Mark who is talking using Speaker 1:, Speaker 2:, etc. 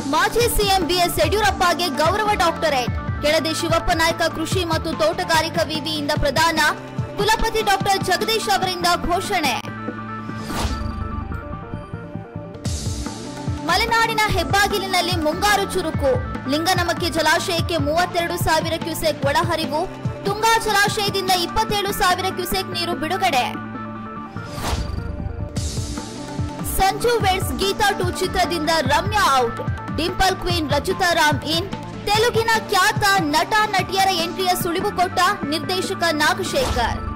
Speaker 1: ಮಾಜಿ CM BS ಯಡಿಯೂರಪ್ಪಗೆ ಗೌರವ doctorate Keladi Shivappa Naik ಕೃಷಿ ಮತ್ತು ತೋಟಗಾರಿಕಾ ವಿವಿಯಿಂದ ಪ್ರದಾನ ಕುಲಪತಿ ಡಾಕ್ಟರ್ ಜಗದೀಶ್ ಅವರಿಂದ ಘೋಷಣೆ ಮಲೆನಾಡಿನ ಹೆಬ್ಬಾಗಿಲಿನಲ್ಲಿ ಮುಂಗಾರು ಚುರುಕು ಲಿಂಗನಮಕ್ಕಿ ಜಲಾಶಯಕ್ಕೆ ಮೂವತ್ತೆರಡು ಸಾವಿರ ಕ್ಯೂಸೆಕ್ ಒಳಹರಿವು ತುಂಗಾ ಜಲಾಶಯದಿಂದ ಇಪ್ಪತ್ತೇಳು ಸಾವಿರ ಕ್ಯೂಸೆಕ್ ನೀರು ಬಿಡುಗಡೆ ಸಂಜು ವೆಡ್ಸ್ ಗೀತಾ ಟು ಚಿತ್ರದಿಂದ Ramya out dimple queen Rachita Ram in ತೆಲುಗಿನ ಖ್ಯಾತ ನಟ ನಟಿಯರ ಎಂಟ್ರಿಯ ಸುಳಿವು ಕೊಟ್ಟ ನಿರ್ದೇಶಕ ನಾಗಶೇಖರ್